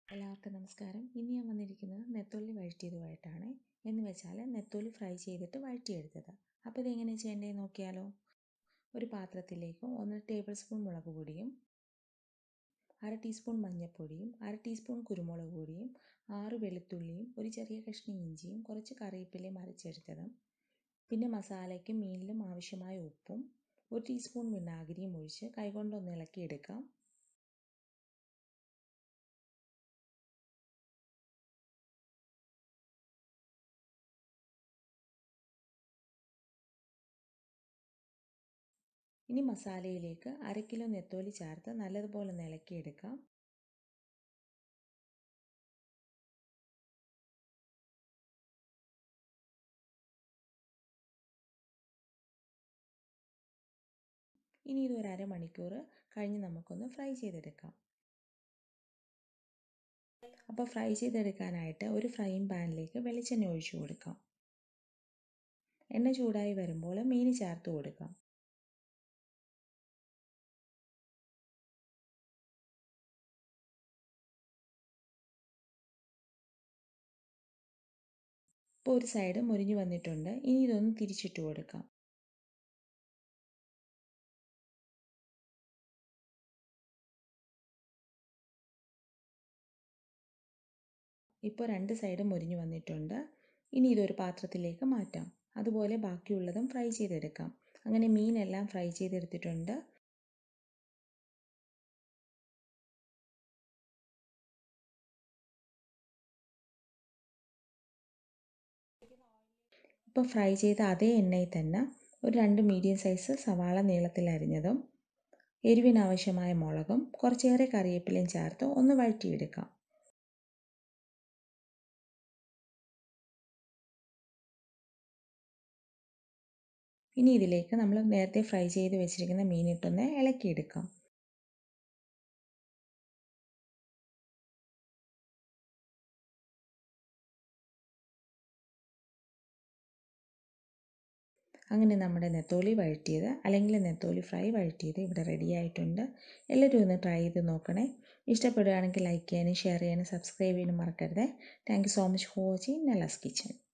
എല്ലാവർക്കും നമസ്കാരം ഇന്ന് ഞാൻ വന്നിരിക്കുന്നത് നെത്തോലി വഴറ്റിയതുമായിട്ടാണ് എന്ന് വെച്ചാൽ നെത്തോലി ഫ്രൈ ചെയ്തിട്ട് വഴറ്റിയെടുത്തത് അപ്പോൾ ഇതെങ്ങനെ ചെയ്യേണ്ടതെന്ന് നോക്കിയാലോ ഒരു പാത്രത്തിലേക്ക് ഒന്നര ടേബിൾ സ്പൂൺ മുളക് പൊടിയും അര ടീസ്പൂൺ മഞ്ഞൾപ്പൊടിയും അര ടീസ്പൂൺ കുരുമുളക് പൊടിയും ആറ് വെളുത്തുള്ളിയും ഒരു ചെറിയ കഷ്ണം ഇഞ്ചിയും കുറച്ച് കറിവേപ്പിലയും അരച്ചെടുത്തതും പിന്നെ മസാലയ്ക്കും മീനിലും ആവശ്യമായ ഉപ്പും ഒരു ടീസ്പൂൺ വിനാഗിരിയും ഒഴിച്ച് കൈകൊണ്ടൊന്ന് ഇളക്കിയെടുക്കാം ഇനി മസാലയിലേക്ക് അര കിലോ നെത്തോലി ചേർത്ത് നല്ലതുപോലെ ഒന്ന് ഇളക്കിയെടുക്കാം ഇനി ഇത് ഒരു അരമണിക്കൂർ കഴിഞ്ഞ് നമുക്കൊന്ന് ഫ്രൈ ചെയ്തെടുക്കാം അപ്പോൾ ഫ്രൈ ചെയ്തെടുക്കാനായിട്ട് ഒരു ഫ്രൈയിങ് പാനിലേക്ക് വെളിച്ചെണ്ണ ഒഴിച്ചു കൊടുക്കാം എണ്ണ ചൂടായി വരുമ്പോൾ മീൻ ചേർത്ത് കൊടുക്കാം ഇപ്പോൾ ഒരു സൈഡ് മുരിഞ്ഞു വന്നിട്ടുണ്ട് ഇനി ഇതൊന്ന് തിരിച്ചിട്ട് കൊടുക്കാം ഇപ്പോൾ രണ്ട് സൈഡും മുരിഞ്ഞു വന്നിട്ടുണ്ട് ഇനി ഇതൊരു പാത്രത്തിലേക്ക് മാറ്റാം അതുപോലെ ബാക്കിയുള്ളതും ഫ്രൈ ചെയ്തെടുക്കാം അങ്ങനെ മീനെല്ലാം ഫ്രൈ ചെയ്തെടുത്തിട്ടുണ്ട് ഇപ്പോൾ ഫ്രൈ ചെയ്ത അതേ എണ്ണയിൽ തന്നെ ഒരു രണ്ട് മീഡിയം സൈസ് സവാള നീളത്തിൽ അരിഞ്ഞതും എരിവിനാവശ്യമായ മുളകും കുറച്ചേറെ കറിവേപ്പിലയും ചേർത്ത് ഒന്ന് വഴറ്റിയെടുക്കാം ഇനി ഇതിലേക്ക് നമ്മൾ നേരത്തെ ഫ്രൈ ചെയ്ത് വെച്ചിരിക്കുന്ന മീനിട്ടൊന്ന് ഇളക്കിയെടുക്കാം അങ്ങനെ നമ്മുടെ നെത്തോലി വഴറ്റിയത് അല്ലെങ്കിൽ നെത്തോലി ഫ്രൈ വഴറ്റിയത് ഇവിടെ റെഡി ആയിട്ടുണ്ട് എല്ലാവരും ഒന്ന് ട്രൈ ചെയ്ത് നോക്കണേ ഇഷ്ടപ്പെടുകയാണെങ്കിൽ ലൈക്ക് ചെയ്യാനും ഷെയർ ചെയ്യാനും സബ്സ്ക്രൈബ് ചെയ്യാനും മറക്കരുത് thank you so much for watching നെലാസ് കിച്ചൺ